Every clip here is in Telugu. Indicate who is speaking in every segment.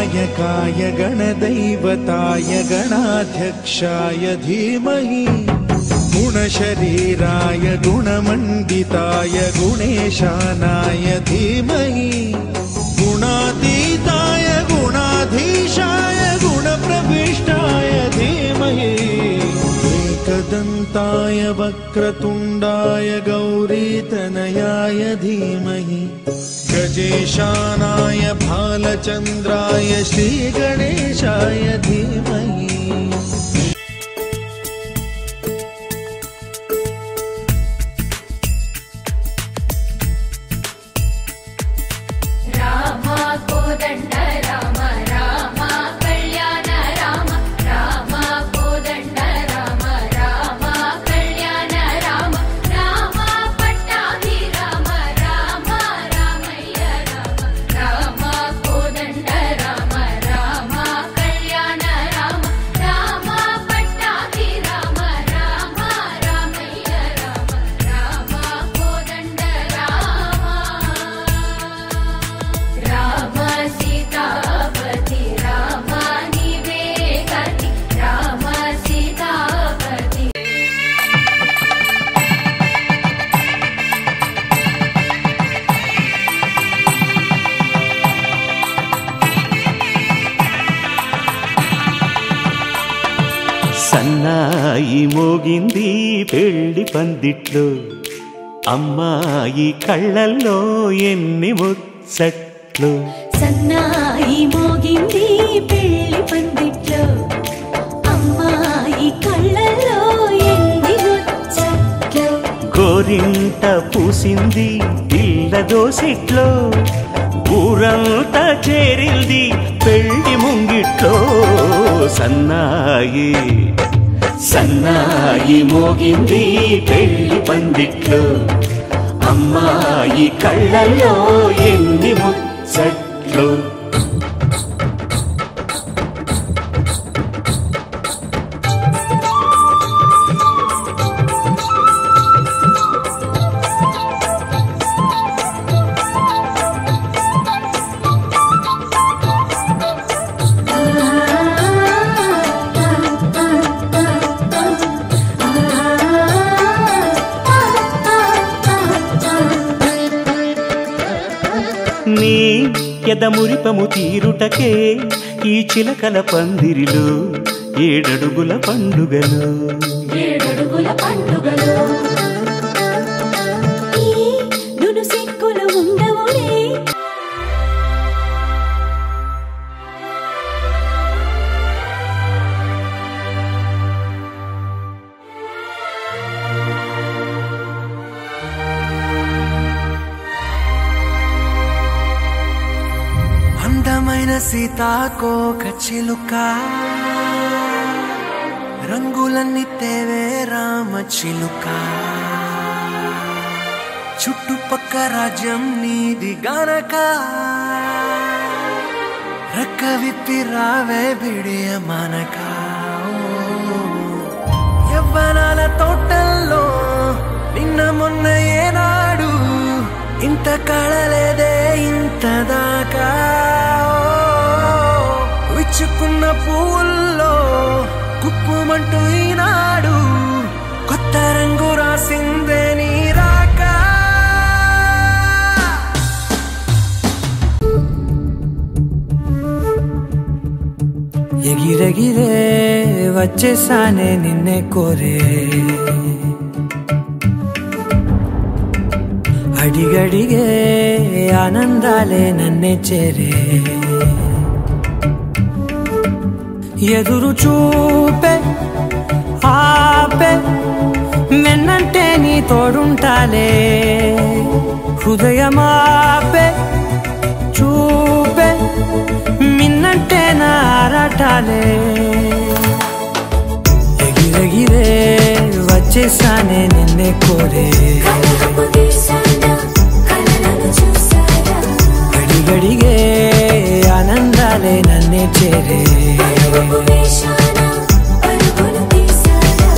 Speaker 1: गणनायकाय गणदैवताय गणाध्यक्षाय धीमहि गुणशरीराय गुणमण्डिताय गुणेशानाय धीमहि गुणातीताय गुणाधीशाय गुणप्रविष्टाय धीमहि एकदन्ताय वक्रतुण्डाय गौरीतनयाय धीमहि गजेशानाय भालचन्द्राय श्रीगणेशाय धीमहि
Speaker 2: రామ కోదండ రామ రామ కళ్యాణ రామ రామ కోదండ రామ రామ కళ్యాణ రామ రామ పట్టాభి రామ రామ రామయ్య రామ రామ కోదండ రామ రామ కళ్యాణ రామ రామ పట్టాభి రామ రామ రామయ్య రామ రామ కోదండ రామ రామ సీతాపతి రామ నీవే గతి రామ సీతాపతి
Speaker 3: సన్నాయి మోగింది పెళ్లి పందిట్లో అమ్మాయి కళ్ళల్లో ఎన్ని ముచ్చట్లు
Speaker 4: సన్నాయి మోగింది పెళ్లి పందిట్లో అమ్మాయి కళ్ళలో ఎండి ముచ్చట్లు
Speaker 3: గోరింట పూసింది ఇళ్ళ దోసిట్లో ఊరంతా చేరింది పెళ్లి ముంగిట్లో సన్నాయి సన్నాయి మోగింది పెళ్లి పందిట్లో అమ్మాయి కళ్ళల్లో ఎన్ని ముచ్చట్లు నీ ఎదమురిపము తీరుటకే ఈ చిలకల పందిరిలో ఏడడుగుల పండుగలు
Speaker 4: ఏడడుగుల పండుగలు ఈ నును సిక్కులు ఉండవులే
Speaker 5: అందమైన సీతాకోక చిలుక రంగులన్నీ తేవే రామ చిలుక చుట్టుపక్క రాజ్యం నీది గనక రెక్క విప్పి రావే బిడియ మనక యవ్వనాల తోటల్లో నిన్న మొన్న ఏనాడు ఇంత కళలేదే ఇంత దాకా విచ్చుకున్న పువ్వుల్లో కుప్పుమంటూ ఈనాడు కొత్త రంగు రాసిందే నీ రాక ఎగిరెగిరే వచ్చేసానే నిన్నే కోరే అడిగడిగే ఆనందాలే నన్నే చేరే ఎదురు చూపే ఆపే మెన్నంటే నీ తోడుంటాలే హృదయమాపే చూపే మిన్నంటే నా ఆరాటాలే ఎగిరెగిరే వచ్చేసానే నిన్నే కోరే
Speaker 4: కలహపు తీసాన కలలను చూసారా
Speaker 5: గడిగడిగే ఆనందాలే నన్నే చేరే
Speaker 4: పరుగు వేషాన పరుగులు తీసారా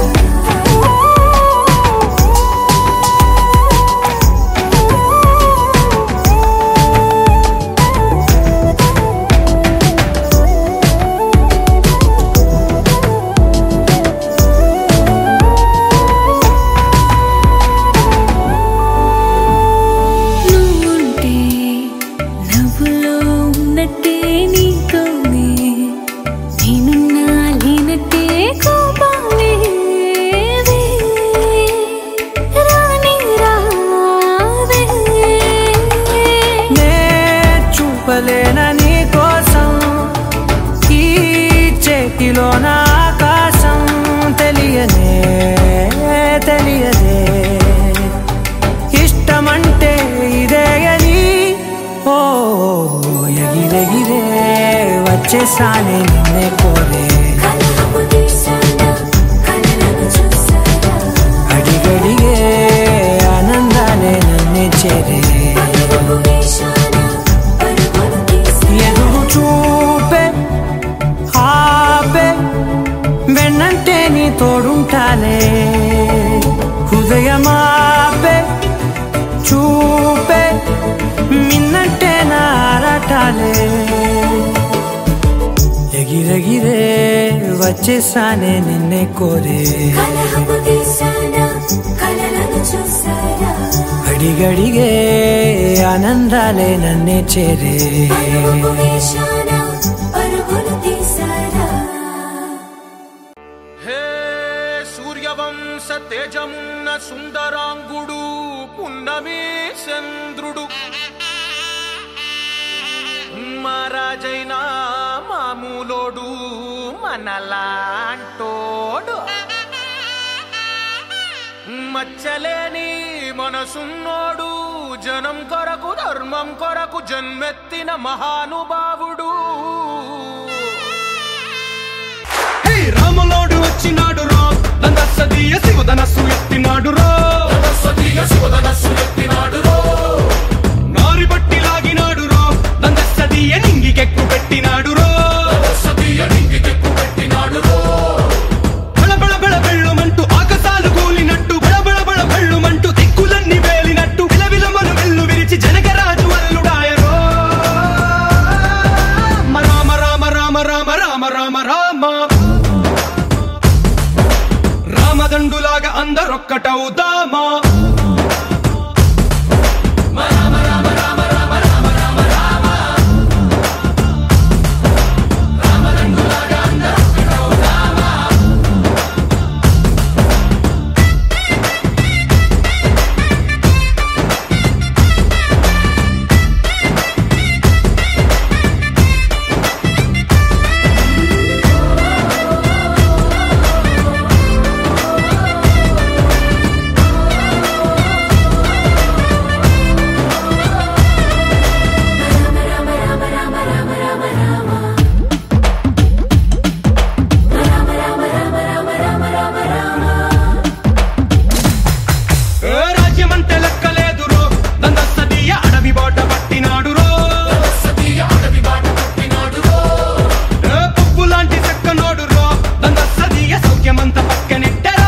Speaker 4: ఉన్నట్టే నీతోనే నేనున్నా లేనట్టే కోపాలే రాని రావే
Speaker 5: నే చూపలేన నీ కోసం ఈ చేతిలో నా ఆకాశం తెలియనే తెలియదే ఇష్టమంటే ఇదే అని ఓ ఎగిరెగిరే వచ్చేసానే నిన్నే కోరే
Speaker 4: కలహపు తీసానా కలలను చూసారా
Speaker 5: అడిగడిగే ఆనందాలే నన్నే చేరే
Speaker 4: పలుకు వేశానా పరుగులు తీసానా
Speaker 5: ఎదురు చూపే ఆపే వెన్నంటే నీ తోడుంటాలే హృదయమాపే చూపే మిన్నంటే నారాటాలే ఎగిరెగిరే వచ్చేసానే నిన్నే కోరే
Speaker 4: కలహపు తీసానా కలలను చూసారా
Speaker 5: అడిగడిగే ఆనందాలే నన్నే చేరే
Speaker 4: పలుకు వేశానా పరుగులు తీసారా
Speaker 1: హే సూర్యవంశ తేజమున్న సుందరాంగుడు పున్నమి చంద్రుడు మహారాజైన మామూలోడు మనలాంటోడు మచ్చలేని మనసున్నోడు జనం కొరకు ధర్మం కొరకు జన్మెత్తిన మహానుభావుడు
Speaker 6: హే రాములోడు వచ్చినాడు రో నందసదీయ శివధనస్సు ఎత్తినాడు రో నారి బట్టి లాగినాడు రో నందసదీయ నింగికెక్కు పెట్టినాడు రో బళ బళ బళ బెళ్ళుమంటూ ఆకాశాలు కూలినట్టు బళ బళ బళ బెళ్ళుమంటూ దిక్కులన్నీ వేలినట్టు విలవిలమను వెల్లు విరిచి జనకరాజు అల్లుడాయరో రామ రామ రామ రామ రామ రామ రామ రామదండులాగా అందరొక్కటవుదామా ఏ రాజ్యమంటే లెక్కలేదు రో నందసదీయ అడవి బాట పట్టినాడు రో ఏ పువ్వు లాంటి చక్కనోడు రో నందసదీయ సౌఖ్యమంత పక్కనెట్టరో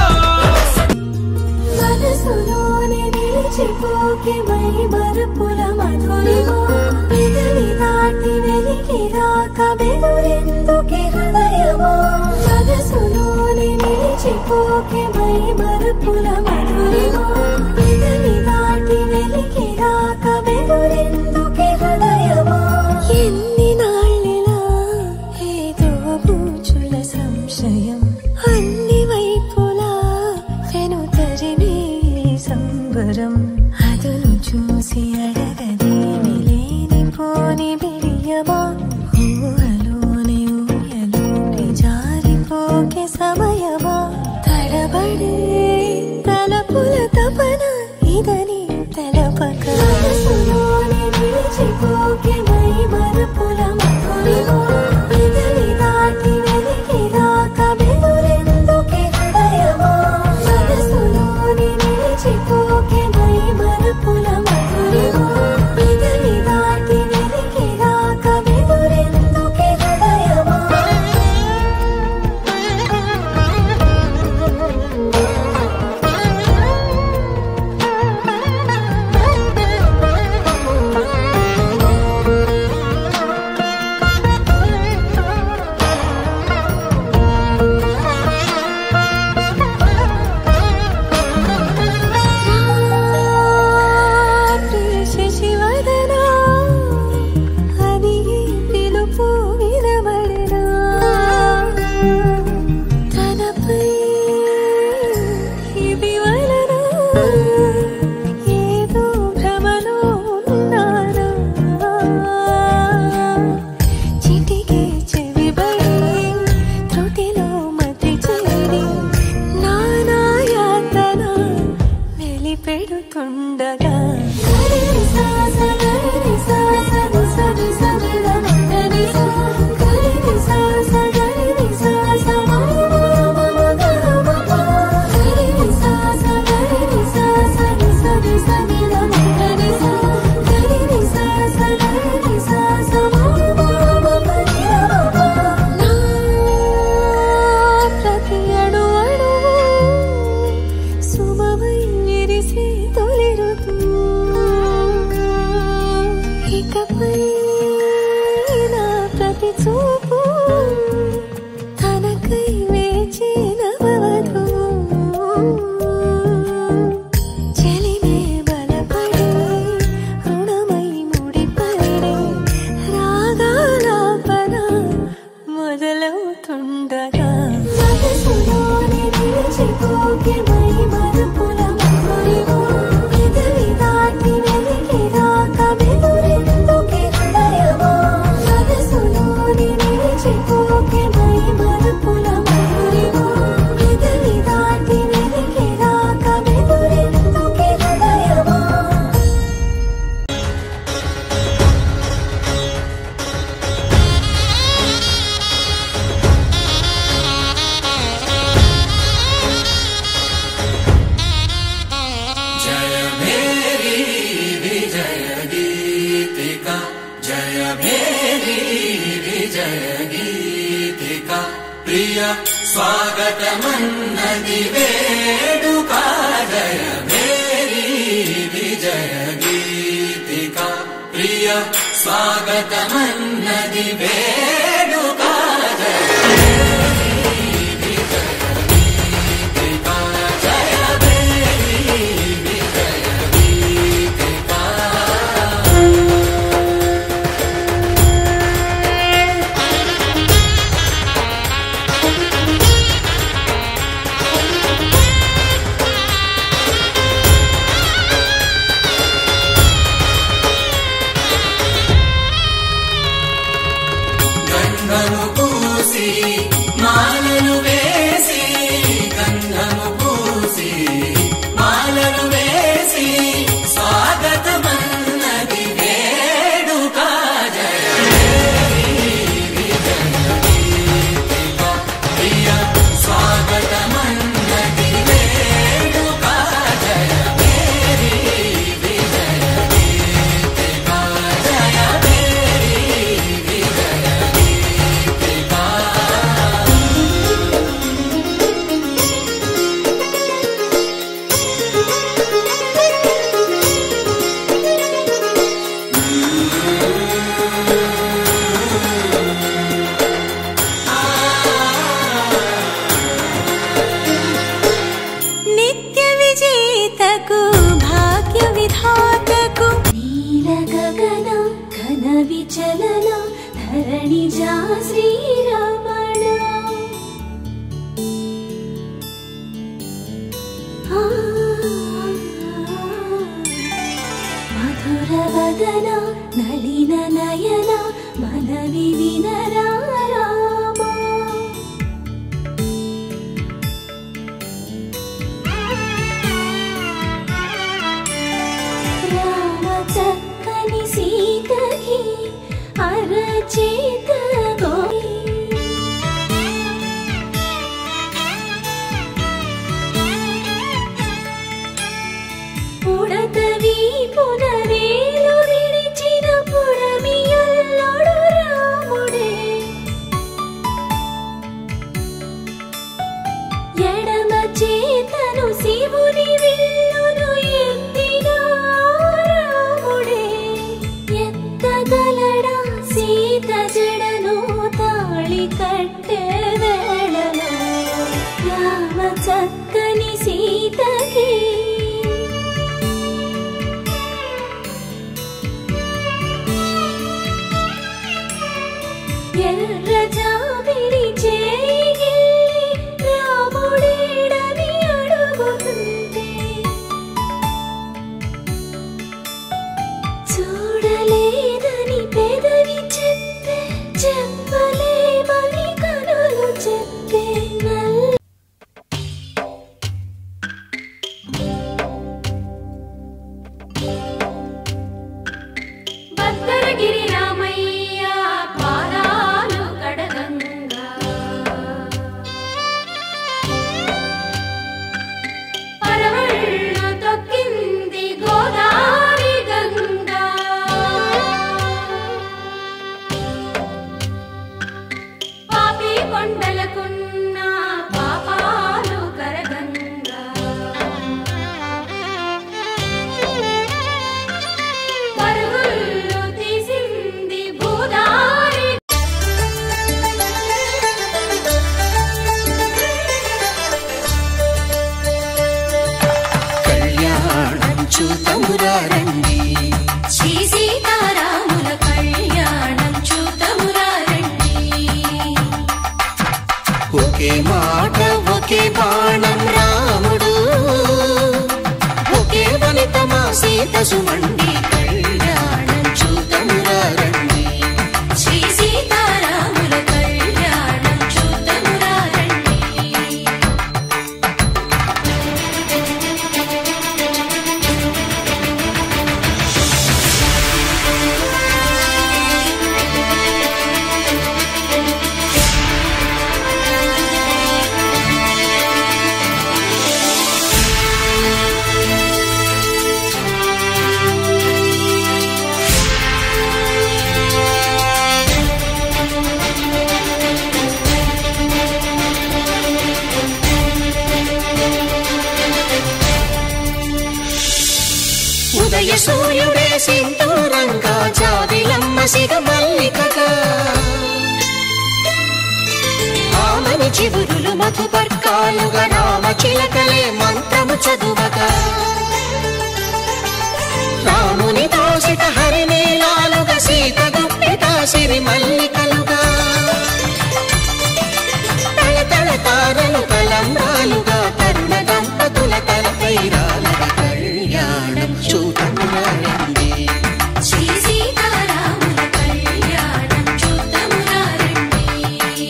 Speaker 4: మనసులోని నిలిచిపోకే మై మరుపుల మధురిమో పెదవి దాటి వెలికి రాక బెదురెందుకే హృదయమో మనసులోని నిలిచిపోకే మై మరుపుల మధురిమో పెదవి దాటి వెలికి రాక బెదురెందుకే హృదయమో ఎన్ని నాళ్ళిలా ఏదో పూచుల సంశయం అన్ని వైపులా వెను తరిమే సంబరం అదును చూసి అడగదేమి లేనిపోని బిడియమా ఊహలోని ఊయలోని జారిపోకే సమయమా తడబడే తలపుల తపన ఇదని తెలపక మనసులోని నిలిచిపోకే మై మరుపుల మధురిమో పెదవి దాటి వెలికి రాక బెదురెందుకే హృదయమో మనసులోని నిలిచిపోకే మై మరుపుల మధురిమో పెదవి దాటి వెలికి రాక బెదురెందుకే హృదయమో కంటి చూపు తనకై వేచిన వరకు చెలిమే బలపడి రుణమై ముడిపడి రాగాలాపన మొదలవుతుండగా మనసులోని నిలిచిపోకే మై మరుపుల మధురిమో ఎదవి దాటి వెలికి రాక వెలురెందుకే హృదయమో మనసులోని నిలిచిపోకే మై మరుపుల మధురిమో ఎదవి దాటి వెలికి రాక వెలురెందుకే హృదయమో నిత్య విజేతకు భాగ్య విధాతకు నీల గగన ఘన విచలన ధరణి జా శ్రీరమణ ఆ, మధుర వదన నలిన నయన మనవి వినరా రామా రామ చక్కని సీతకి అరచేత గోయి పుడతవి పునరేలు విడిచిన పుడమియల్లోడు రాముడే ఎడమ చేతను శివుని విల్లును ఎత్తిన రాముడే ఎత్తగలడా సీత జడను తాళి కట్టే వేళలో రామ చక్కని సీతకి ఎర్ర జాబిలి చేయి రాముడేడని అడుగుతుంటే చూడలేదని పెదవి చెప్పే చెప్పలేమని కనులు చెప్పే నల్ల భద్రగిరి రామయ్య పాదాలు కడగంగా పరవళ్ళు తొక్కింది గోదారి గంగా
Speaker 7: సింధూరంగా జాబిలమ్మ సిగ మల్లికగా ఆమని చివురులు మధుపర్కాలుగా రామ చిలకలే మంత్రము చదువగా రాముని దోసిట హరినీలాలుగా సీత గుప్పిట సిరి మల్లికలుగా తల తల తారలు తలంబ్రాలుగా తరుణ దంపతుల తలపై రాలగ కళ్యాణం చూడండి
Speaker 2: శ్రీ సీతారాముల కళ్యాణం చూద్దామురా రండి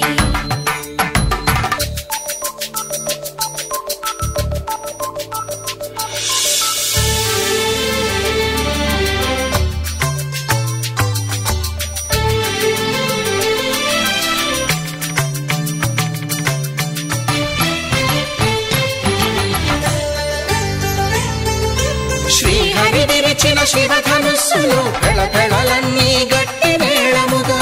Speaker 7: శ్రీహరి విరిచిన శివధనుస్సులు పెళపెళలన్నీ గట్టి మేళముగా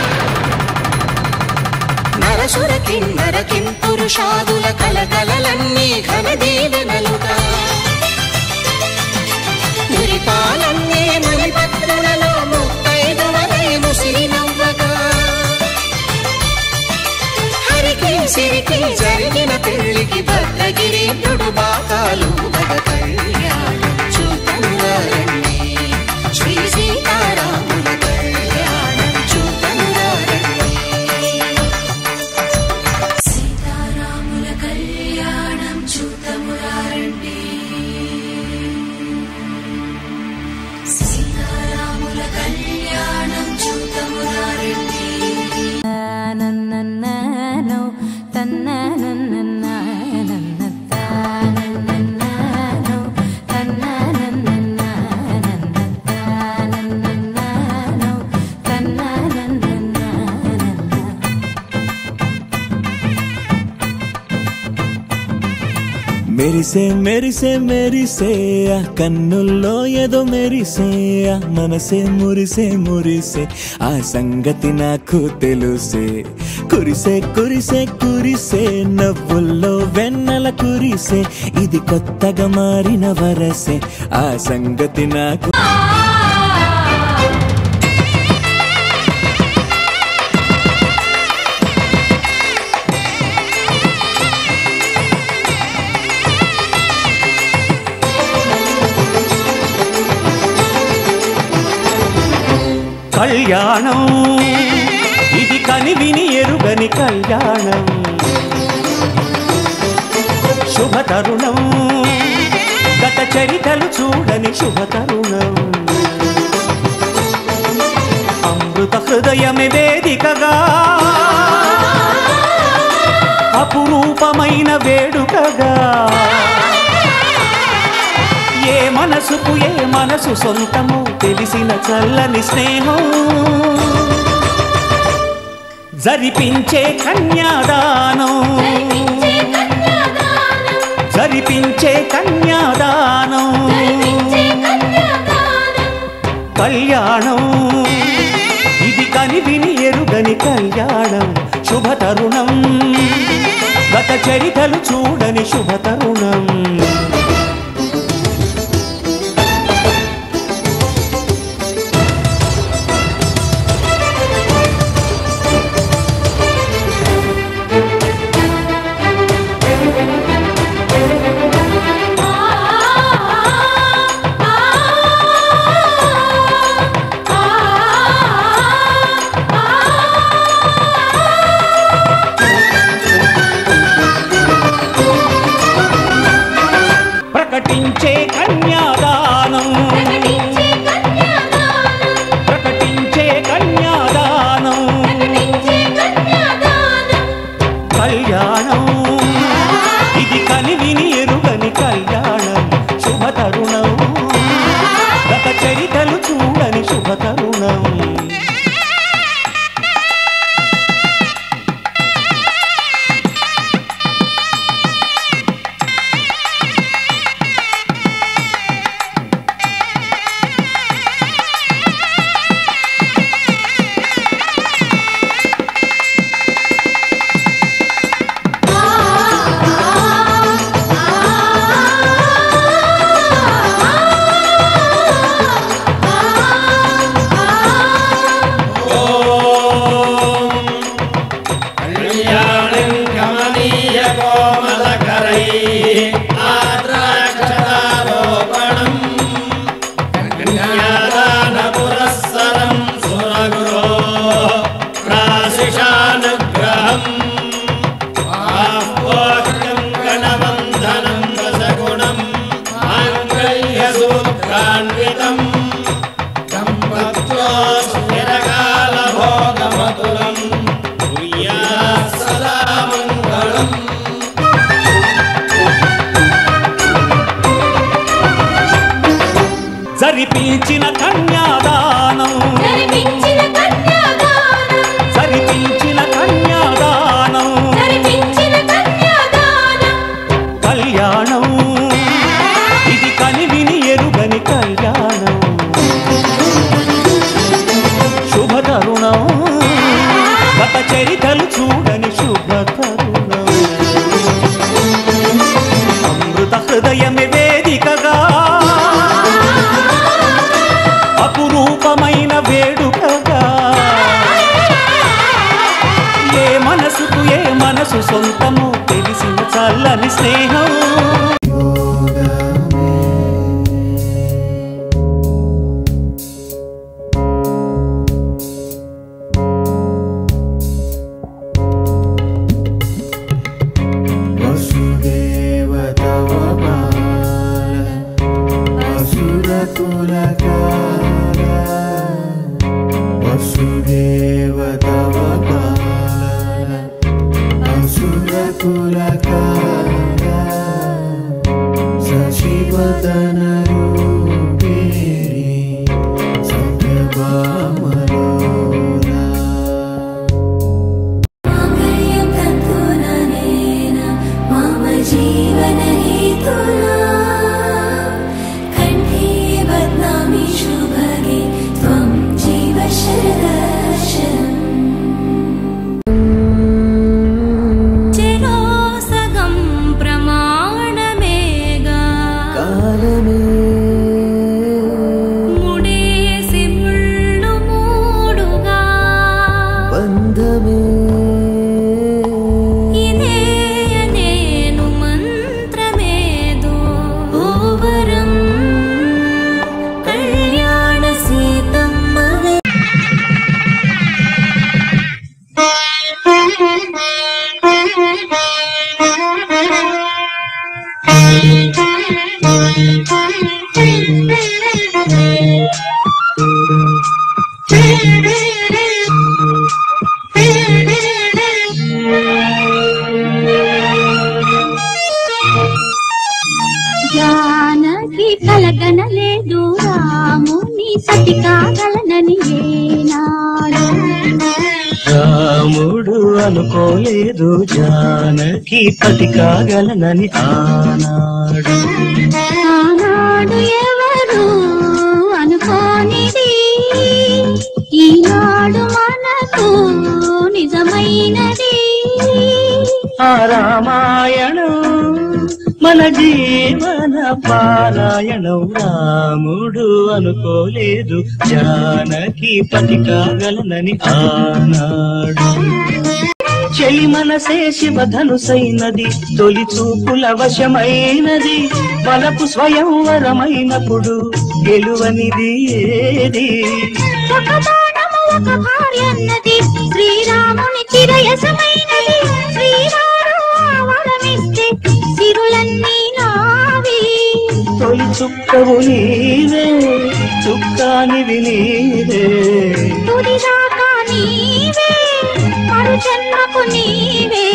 Speaker 7: నరసుర కిన్నర కింపురుషాదుల కలకలలన్నీ ఘన దీవెనలుగా మురిపాలన్నీ మణిపత్రులలో ముత్తైదువలై ముసిరి నవ్వగా హరికి సిరికి జరిగిన పెళ్లికి భద్రగిరీంద్రుడు బాకాలు మగ కళ్యాణం చూతంగారండి శ్రీ సీతారాముల కళ్యాణం చూతంగారండి
Speaker 2: సీతారాముల కళ్యాణం చూద్దామురా రండి సీతారాముల కళ్యాణం చూద్దామురా రండి
Speaker 4: నన్నన్ననో తన్ననన్నననన్నతానన్నననో తన్ననన్నననన్నతానన్నననో తన్ననన్నననన్న
Speaker 8: మెరిసే మెరిసే మెరిసే ఆ కన్నుల్లో ఏదో మెరిసే ఆ మనసే మురిసే మురిసే ఆ సంగతి నాకు తెలుసే కురిసే కురిసే కురిసే నవ్వుల్లో వెన్నెల కురిసే ఇది కొత్తగా మారిన వరసే ఆ సంగతి నాకు
Speaker 3: కళ్యాణం ఇది కని విని ఎరుగని కళ్యాణం శుభ తరుణం గత చరితలు చూడని శుభ తరుణం అమృత హృదయమే వేదికగా అపురూపమైన వేడుకగా ఏ మనసుకు ఏ మనసు సొంతము తెలిసిన చల్లని స్నేహం జరిపించే కన్యాదానం జరిపించే కన్యాదానం కళ్యాణం ఇది కని విని ఎరుగని కళ్యాణం శుభ తరుణం గత చరితలు చూడని శుభ తరుణం
Speaker 4: ఆ
Speaker 9: కళ్యాణగ్రహం ఆహ్వాహ్యం గణవంధనం రసగుణం మాంగళ్యసూత్రాన్వితం సంపత్తో స్థిరకాలభోగమతులం కుర్యాత్ సదా మంగళం
Speaker 3: జరిపించిన కన్యాదానం
Speaker 2: జరిపించిన కన్యాదానం
Speaker 3: జరిపించిన కన్యాదానం
Speaker 2: జరిపించిన కన్యాదానం
Speaker 3: కళ్యాణం ఇది కనివిని ఎరుగని కళ్యాణం శుభతరుణం గత చరితలు చూడని శుభతరుణం అమృత హృదయమే వేదికగా అపురూపమైన వేడుకగా ఏ మనసుకు ఏ మనసు సొంతము తెలిసిన చల్లని స్నేహం
Speaker 10: वसुदेव तव बाल असुरकुलकार वसुदेव तव बाल असुरकुलकार शशिवदन रूपिणी सत्यभामलोला
Speaker 2: माङ्गल्यं तन्तुननेन मम जीवनहेतुना कण्ठे बध्नामि शुभगे त्वं जीव शरदर्शनम् चिरोसगं प्रमाणमेगा ముడేసి ముళ్ళు మూడుగా ఇదే నేను మంత్రమేదో ఓవరం కళ్యాణ సీతమ్మవే జానకి కలగనలేదు రాముని సతి కాగలనని ఏనాడు
Speaker 3: రాముడు అనుకోలేదు జానకి పతి కాగలనని ఆనాడు
Speaker 2: ఆనాడు ఎవరు అనుకోనిది ఈనాడు మనకు నిజమైనది
Speaker 3: ఆ రామాయణం మన జీవన పారాయణం రాముడు అనుకోలేదు జానకి పతి కాగలనని ఆనాడు చెలి మనసే శివధనుసైనది తొలి చూపుల వశమైనది మనకు స్వయంవరమైనప్పుడు గెలువనిది ఏది
Speaker 2: ఒక బాణము ఒక భార్యన్నది శ్రీరాముని చిరయసమైనది శ్రీవారు వరమిస్తే సిరులన్నీ నావి
Speaker 3: తొలి చుక్కవు నీవే చుక్కానివి నీవే
Speaker 2: తుదిదాకా నీవే మరు జన్మకు నీవే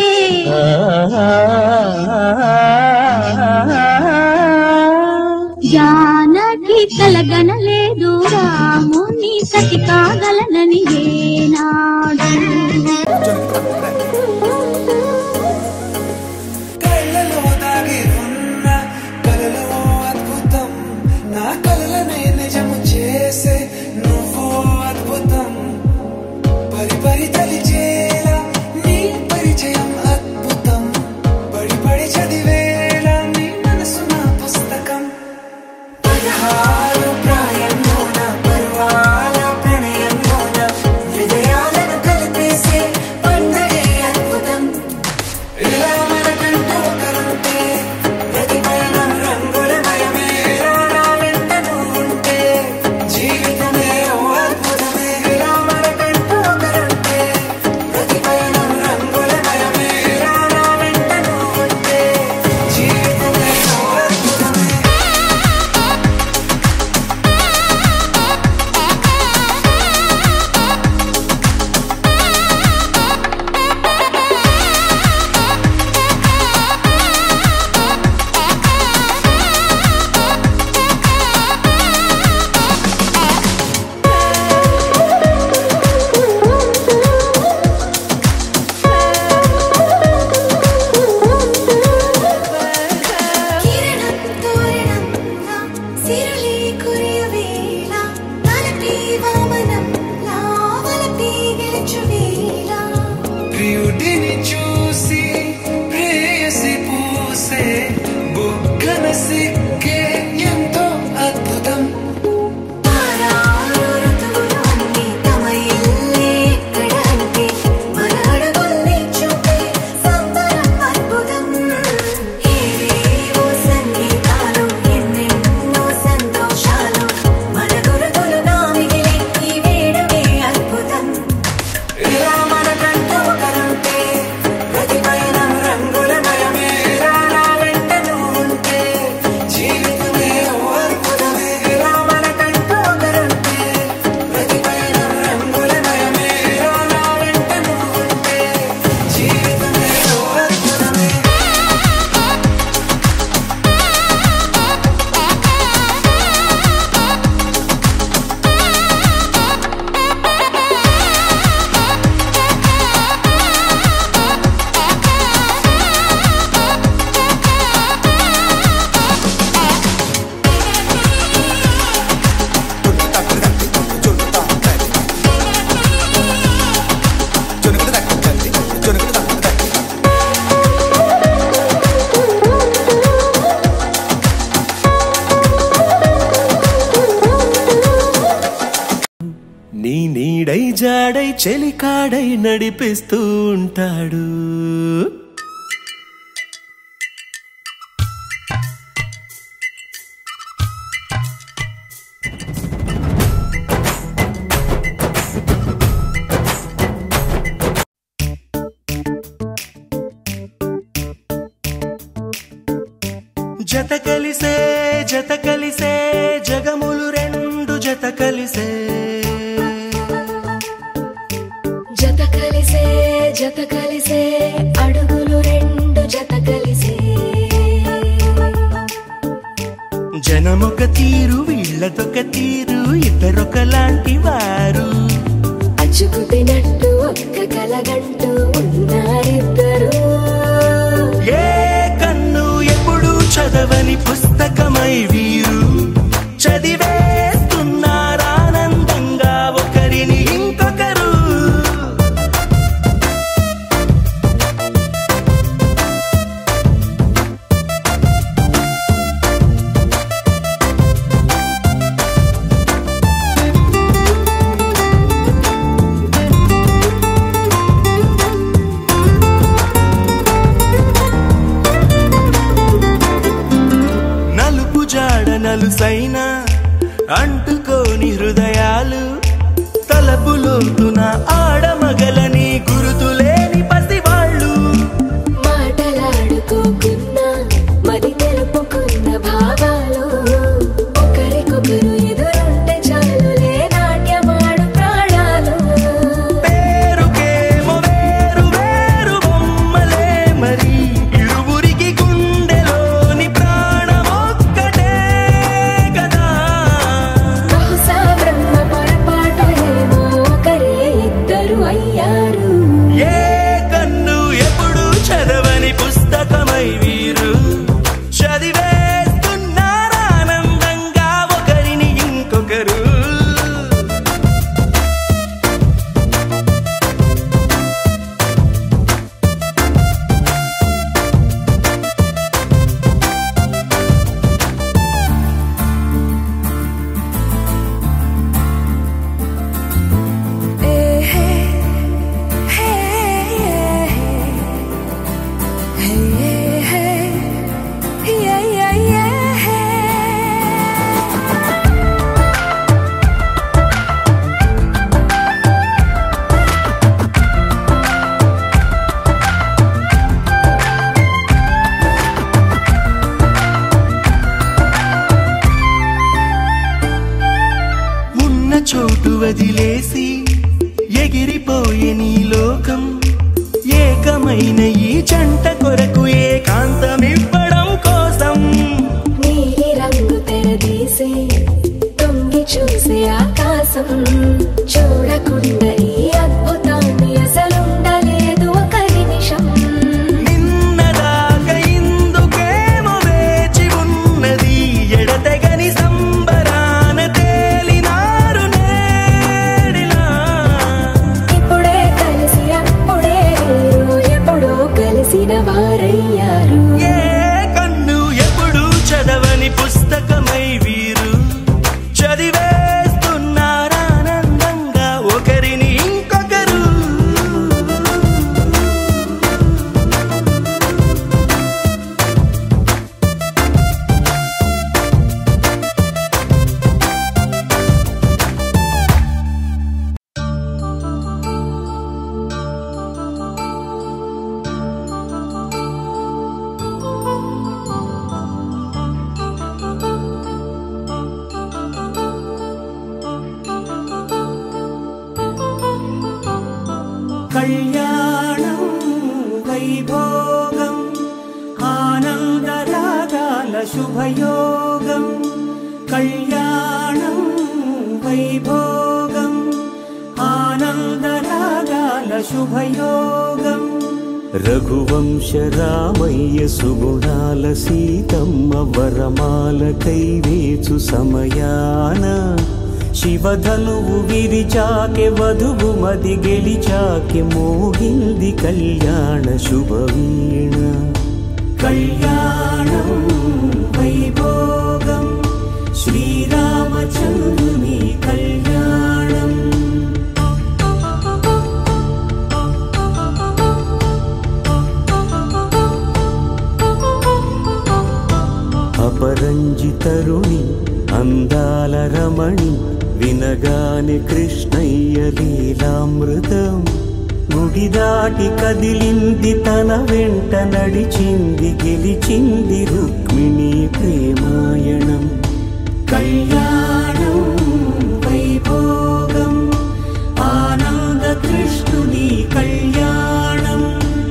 Speaker 2: జానకి కలగనలేదు రాముని సతి కాగలనని ఏనాడు
Speaker 10: కళ్ళలో దాగి ఉన్న కలలో అద్భుతం నా కలలనే నిజము చేసే నువ్వు అద్భుతం పరి పరి తలిచేలా నీ పరిచయం అద్భుతం పడి పడి చదివేలా నీ మనసు నా పుస్తకం పదహారు ప్రాయంలోన పర్వాల ప్రణయంలోన విజయాల ప్రియుడిని చూసి ప్రేయసి పూసే బుగ్గన సిగ్గే ఎంతో అద్భుతం ఇలా మనకంటూ ఒకరుంటే ప్రతి పయనం రంగుల మయమే ఇలా నా వెంట నువ్వు ఉంటే జీవితమే ఓ అద్భుతమే ఇలా మనకంటూ ఒకరుంటే ప్రతి పయనం రంగుల మయమే ఇలా నా వెంట నువ్వు ఉంటే జీవితమే ఓ అద్భుతమే
Speaker 8: నీ నీడై జాడై చెలికాడై నడిపిస్తూ ఉంటాడు జత కలిసే జత కలిసే జగములు రెండు జత కలిసే
Speaker 11: జత కలిసే జత కలిసే అడుగులు రెండు జత కలిసే
Speaker 8: జనమొక తీరు వీళ్ళదొక తీరు ఇద్దరొకలాంటి వారు
Speaker 11: అచ్చుకు తినట్టు ఒక్క కలగంటూ ఉన్నారిద్దరు
Speaker 8: ఏ కన్ను ఎప్పుడు చదవని పుస్తకమై వీరు చదివేస్తున్నారానందంగా ఒకరిని ఇంకొకరు నలుపు జాడ నలుసైన అంటుకోని హృదయాలు తలపులోతున ఆడమగలని గురుతులేని పసివాళ్ళు
Speaker 11: మాటలాడుకోకున్నా మరి తెలుపుకున్న భావాలు ఒకరికొకరు ఎదురుంటే చాలులే నాట్యమాడు ప్రాణాలు
Speaker 8: పేరుకేమో వేరు వేరు బొమ్మలే మరి ఇరువురికి గుండెలోని ప్రాణమొక్కటే కదా
Speaker 11: బహుశా బ్రహ్మ పొరపాటు ఏమో ఒకరే ఇద్దరు అయ్యారు
Speaker 8: ఏ కన్ను ఎప్పుడు చదవని పుస్తకమై వీరు చదివేస్తున్నారానందంగా ఒకరిని ఇంకొకరు ఉన్న చోటు వదిలేసి ఎగిరిపోయే నీ లోకం ఏకమైన ఈ జంట కొరకు ఏకాంతమివ్వడం కోసం
Speaker 11: నీలి రంగు తెరదీసే తొంగి చూసే ఆకాశం చూడకుండా ఈ అద్భుతాన్ని అసలుండలేదు ఒక నిమిషం
Speaker 8: నిన్నదాకా ఇందుకేమో వేచి ఉన్నది ఎడతెగని సంబరాన తేలినారు నేడు
Speaker 3: కళ్యాణం వైభోగం ఆనందరాగాల శుభయోగం కళ్యాణం వైభోగం ఆనందరాగాల శుభయోగం రఘువంశ రామయ్య సుగుణాల సీతమ్మ వరమాల కైవేచు సమయాన శివధనువు విరిచాకె వధువు మది గెలిచాకె మోగింది కళ్యాణ శుభవీణ కళ్యాణం వైభోగం శ్రీరామచంద్రుని కళ్యాణం అపరంజి తరుణి అందాల రమణి వినగానే కృష్ణయ్య లీలామృతం గుడి దాటి కదిలింది తన వెంట నడిచింది గెలిచింది రుక్మిణి ప్రేమాయణం కళ్యాణం వైభోగం ఆనంద కృష్ణుని కళ్యాణం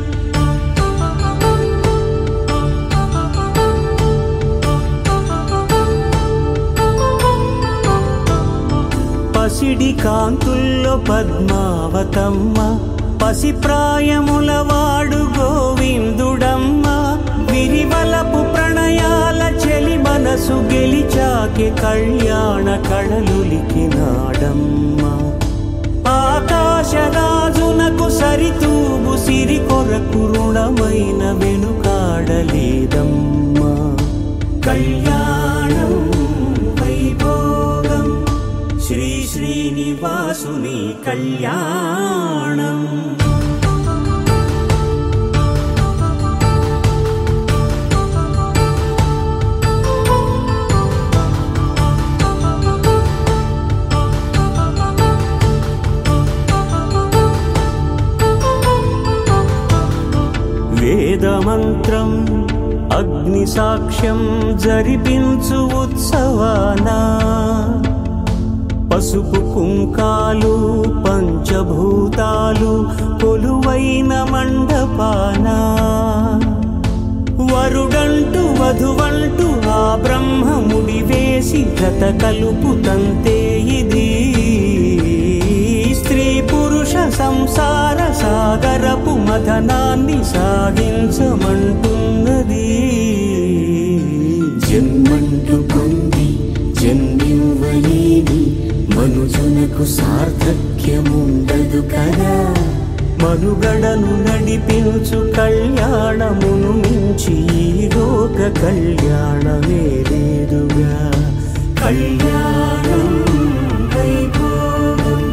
Speaker 3: పసిడి కాంతుల్లో పద్మావతమ్మ పసి ప్రాయముల వాడు గోవిందుడమ్మ విరివలపు ప్రణయాల చెలి మనసు గెలిచాకె కళ్యాణ కళలులికినాడమ్మ ఆకాశరాజునకు సరితూగు సిరి కొరకు రుణమైన వెనుకాడలేదమ్మా కళ్యాణం వైభోగం శ్రీ శ్రీనివాసుని కళ్యాణం వేదమంత్రం అగ్ని సాక్ష్యం జరిపించు ఉత్సవానా పసుపు కుంకాలు పంచభూతాలు కొలువైన మండపానా వరుడంటూ వధువంటూ ఆ బ్రహ్మముడి వేసి జత కలుపుతంతే ఇది స్త్రీ పురుష సంసార సాగరపు మథనాన్ని సాగించమంటున్నది జన్మంటూ పొంది జన్మివ్వలేని మనుజునకు సార్థక్యముండదు కదా మనుగడను నడిపించు కళ్యాణమును మించి ఈ లోక కళ్యాణమే లేదుగా కళ్యాణం వైభోగం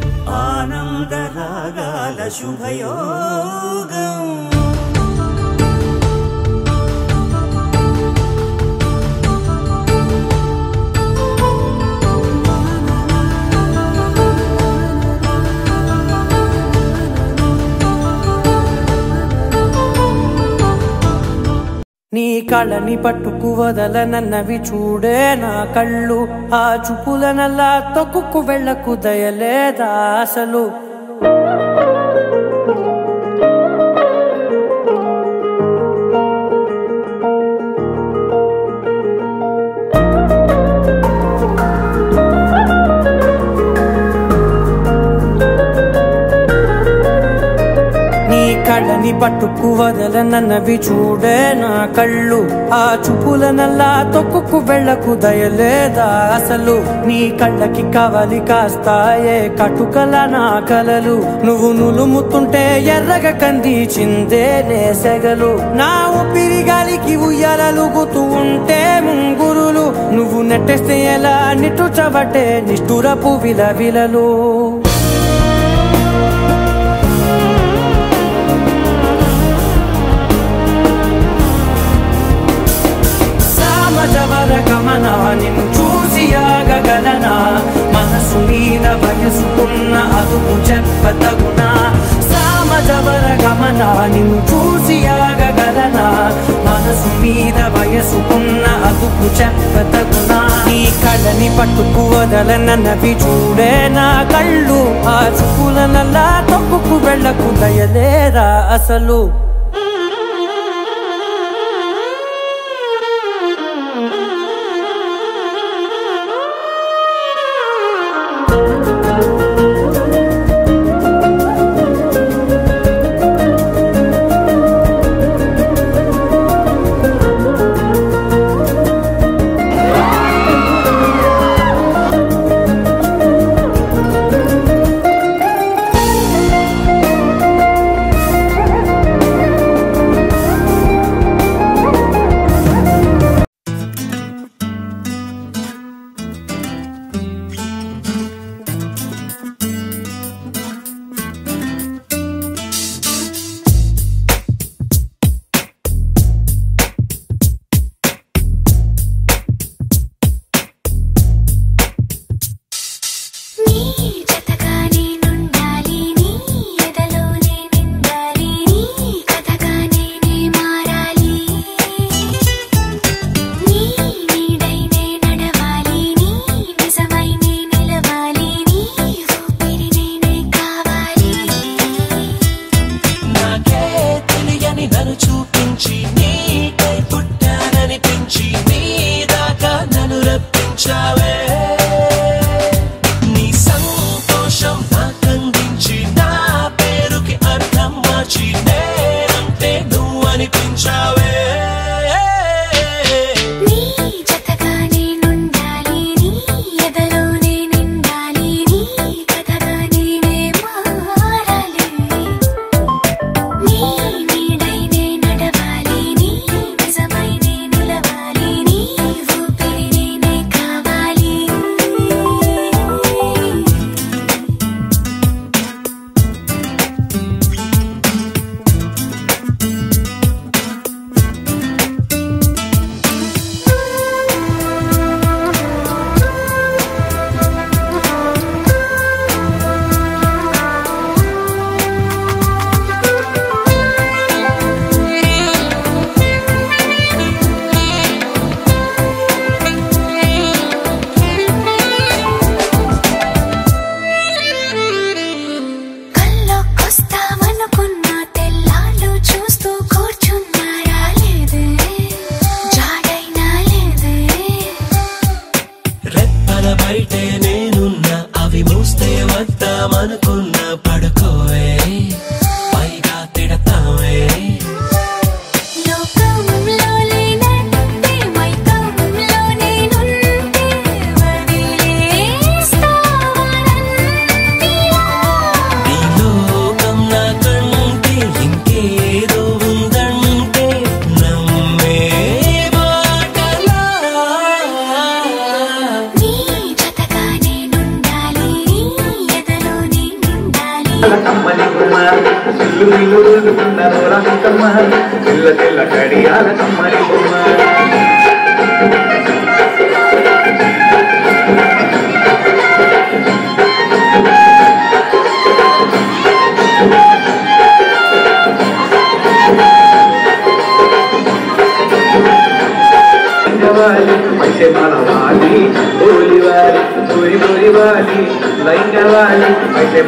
Speaker 3: ఆనందరాగాల శుభయోగం
Speaker 12: నీ కళని పట్టుకు వదలనన్నవి చూడే నా కళ్ళు ఆ చూపులనల్లా తొక్కుకు వెళ్ళకు దయలేదా అసలు నీ కళ్ళని పట్టుకు వదలనన్నవి చూడే నా కళ్ళు ఆ చూపులనల్లా తొక్కుకు వెళ్ళకు దయలేదా అసలు నీ కళ్ళకి కవలి కాస్తాయే కటుకల నా కలలు నువ్వు నులుముతుంటే ఎర్రగ కంది చిందే నేసెగలు నా ఊపిరి గాలికి ఉయ్యాలలుగుతూ ఉంటే ముంగురులు నువ్వు నెట్టేస్తే ఎలా నిట్టుచబట్టే నిష్ఠురపు విలవిలలు సామజవర గమన నిన్ను చూసి ఆగగలనా మనసు మీద వయసుకున్న అదుపు చెప్పతగునా సామజవర గమన నిన్ను చూసి ఆగగలనా మనసు మీద వయసుకున్న అదుపు చెప్పతగునా నీ కళ్ళని పట్టుకు వదలనన్నవి చూడే నా కళ్ళు ఆ చూపుల నల్లా తప్పుకు వెళ్ళకు దయలేరా అసలు
Speaker 11: నీ జతగా నేనుండాలి నీ ఎదలోనే నిండాలి నీ కథగా నేనే మారాలి నీ నీడై నే నడవాలి నీ నిజమై నే నిలవాలి నీ ఊపిరి నేనే కావాలి
Speaker 8: నాకే తెలియని నన్ను చూపించి నీకై పుట్టాననిపించి నీ దాకా నన్ను రప్పించావే నీ సంతోషం నాకందించి నా పేరుకి అర్థం మార్చి నేనంటే నువ్వు అనిపించావే
Speaker 11: నీ జతగా నేనుండాలి నీ ఎదలోనే నిండాలి నీ కథగా నేనే మారాలి నీ నీడై నే నడవాలి నీ నిజమై నే నిలవాలి నీ ఊపిరి నేనే కావాలి కల్లోకొస్తామనుకున్న తెల్లాళ్ళు చూస్తూ కూర్చున్నారా లేదే జాడైనా లేదే
Speaker 8: రెప్పల బయటే నేనున్నా అవి మూస్తే వద్దామనుకున్నా పడుకోవే పైగా తిడతావే
Speaker 11: లోకంలో లేనంటే మైకంలో నేనుంటే వదిలేస్తావనంటిలా
Speaker 8: ఈ లోకం నాకంటే ఇంకేదో ఉందంటే నమ్మే మాటలా
Speaker 11: నీ జతగా నేనుండాలి నీ ఎదలోనే నిండాలి
Speaker 13: కమ్మని గుమ్మ ఇల్లు ఇల్లు ఊరుకున్న రోరమ్మ పిల్ల తెల్ల కడియాల కమ్మని గుమ్మ లింగవాలి పైసే మనవాలి ఓలివాలి తోరి తోరివాలి లైంగవాలి పైసే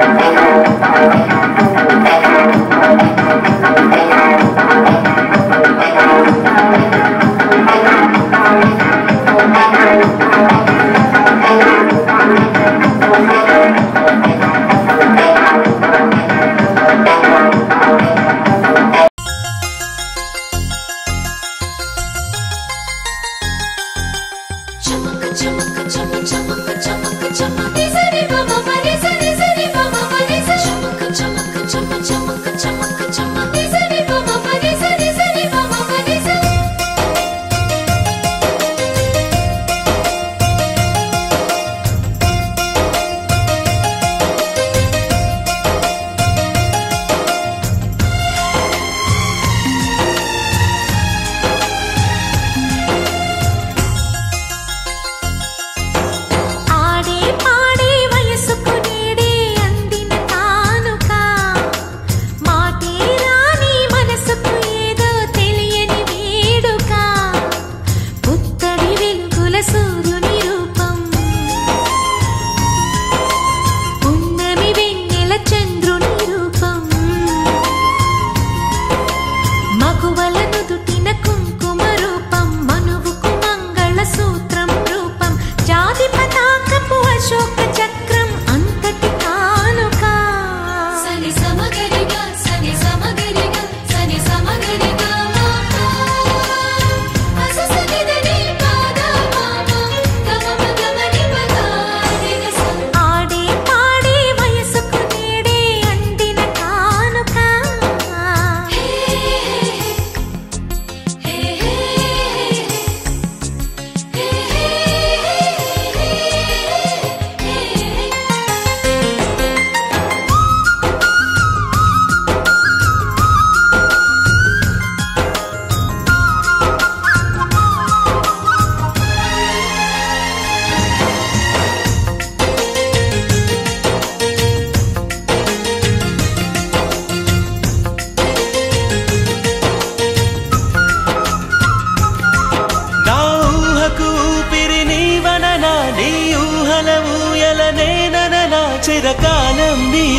Speaker 11: చమక చమక చమ చమక చమక చమ నిజని బమ మరి సని సని బమ మరి చమక చమక చమ చమ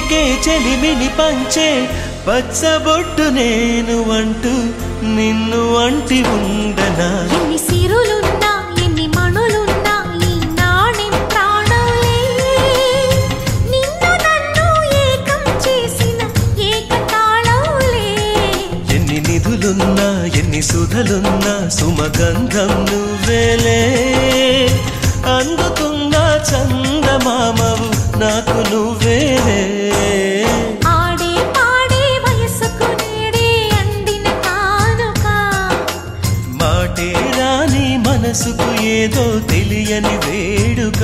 Speaker 8: నీకే చెలిమిని పంచే పచ్చబొట్టు నేను అంటూ నిన్ను అంటి ఉండనా
Speaker 11: ఎన్ని సిరులున్నా ఎన్ని మణులున్నా ఈ నాణెం ప్రాణంలే నిన్ను నన్ను ఏకం చేసిన ఏకతాళంలే
Speaker 8: ఎన్ని నిధులున్నా ఎన్ని సుధలున్నా సుమగంధం నువ్వేలే అందుతున్న చందమామవు నాకు నువ్వేలే
Speaker 11: ఆడే పాడే వయసుకు నేడే అందిన కానుక
Speaker 8: మాటే రాని మనసుకు ఏదో తెలియని వేడుక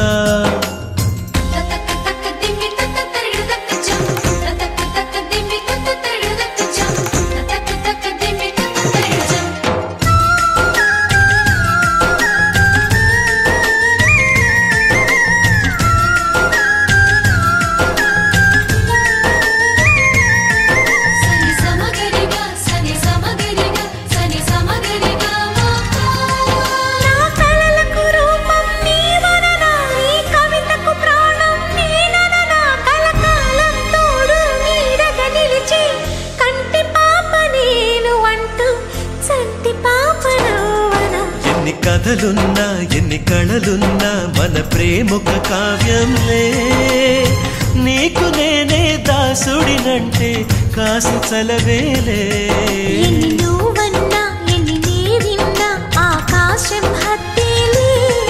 Speaker 11: సని సమగరిగా సని సమగరిగా సని సమగరిగా నా కలలకు రూపం నీవననా ఈ కవితకు ప్రాణం నేనననా కలకాలం తోడు నీడగా నిలిచి కంటి పాప నేను అంటూ చంటి పాప నవ్వనా
Speaker 8: ఎన్ని కథలున్నా ఎన్ని కళలున్నా మన ప్రేమొక కావ్యంలే నీకు నేనే దాసుడినంటే కాసు చలవేలే
Speaker 11: ఎన్ని నువ్వన్నా ఎన్ని నీవిన్నా ఆకాశం హత్తేలే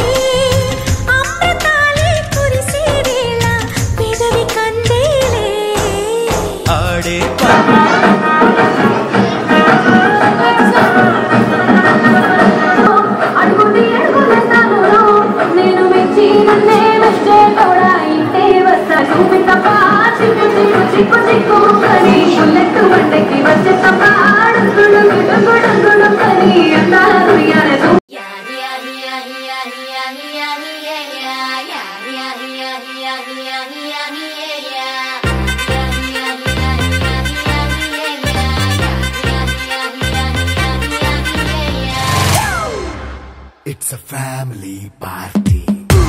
Speaker 11: అమృతాలే కురిసే వేళ పెదవి కందేలే
Speaker 8: ఆడే
Speaker 11: అడుగుది అడుగులేస్తాను నేను మెచ్చి నన్నే మెచ్చే కూడా ఇంటే వస్తా చూపి తప్ప చిక్కు చిక్కు చిక్కు చిక్కు అని బుల్లెట్ వంటకి వచ్చే తప్ప అడుగుడు గుడు గుడు అని అందాల దునియానే
Speaker 14: It's a family party.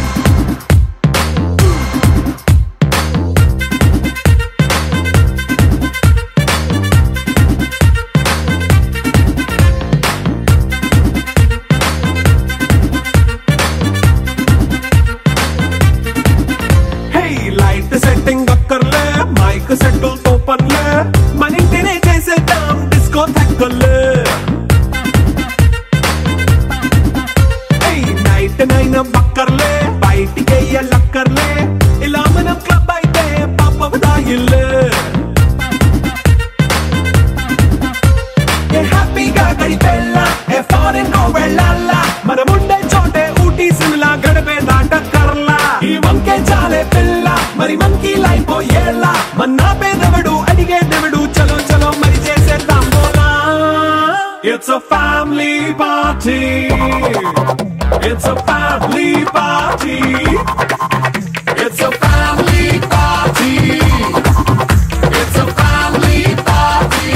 Speaker 6: Hey light setting అక్కర్లే మైక్ సెట్టుల్ తో పర్లే మన ఇంటినే చేసేద్దాం డిస్కో థక్కర్లే హే నైట్ నైన్ బక్కర్లే బయటికి లక్కర్లే ఇలా మనం క్లబ్ అయితే పాపం దాయిల్లే ఏ హ్యాపీగా గడిపెళ్ళా ఏ ఫారెన్ నో వెళ్ళాలా మనముండే చోటే ఊటీ సిమ్లా గడిపే దాటక్కర్లా ఈ వంకే చాలే పిల్ల మరి మంకీ లైఫ్ ఏళ్ళ మన్నా పేదవడు అడిగేదెవడు చలో చలో మరి చేసేద్దాం బోలా It's a family party. It's a family party. It's a family party. It's a family party.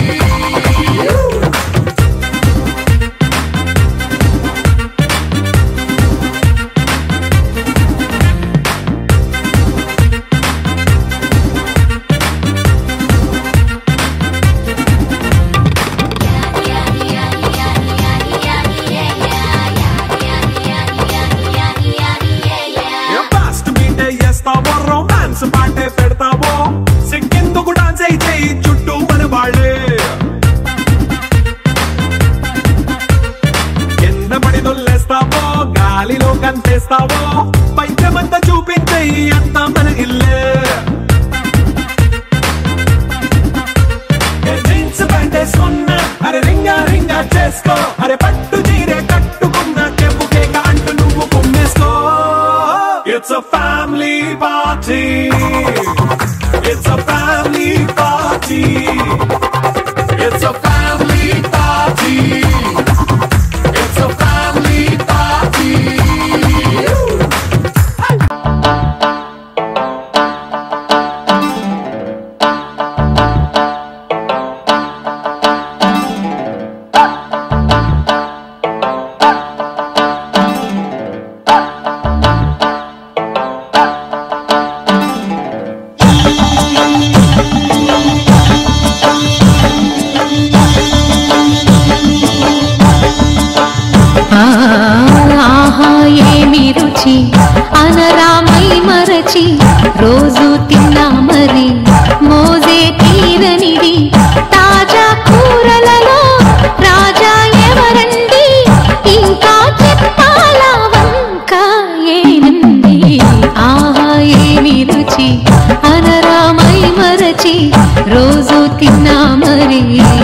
Speaker 6: Fast meet చేస్తావో రొమాన్స్ పాటే పెడతావో సిక్కిందుకు డాన్స్ అయి చేయి చుట్టూ మన వాళ్ళే కింద పడి దొల్లేస్తావో గాలిలో కంతేస్తావో పైకమంతా చూపించేయి అంతా మన ఇల్లే ఏ జీన్స్ ప్యాంట్ వేసుకున్నా అరే రింగా రింగా చేసుకో అరే పట్టు చీరే కట్టుకున్నా చెప్పు కేక అంటూ నువ్వు కుమ్మేసుకో It's a family party. It's a family party. It's a family party. It's a family party.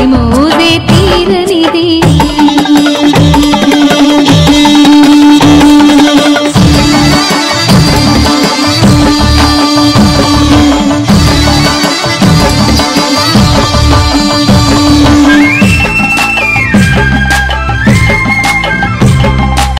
Speaker 2: మోము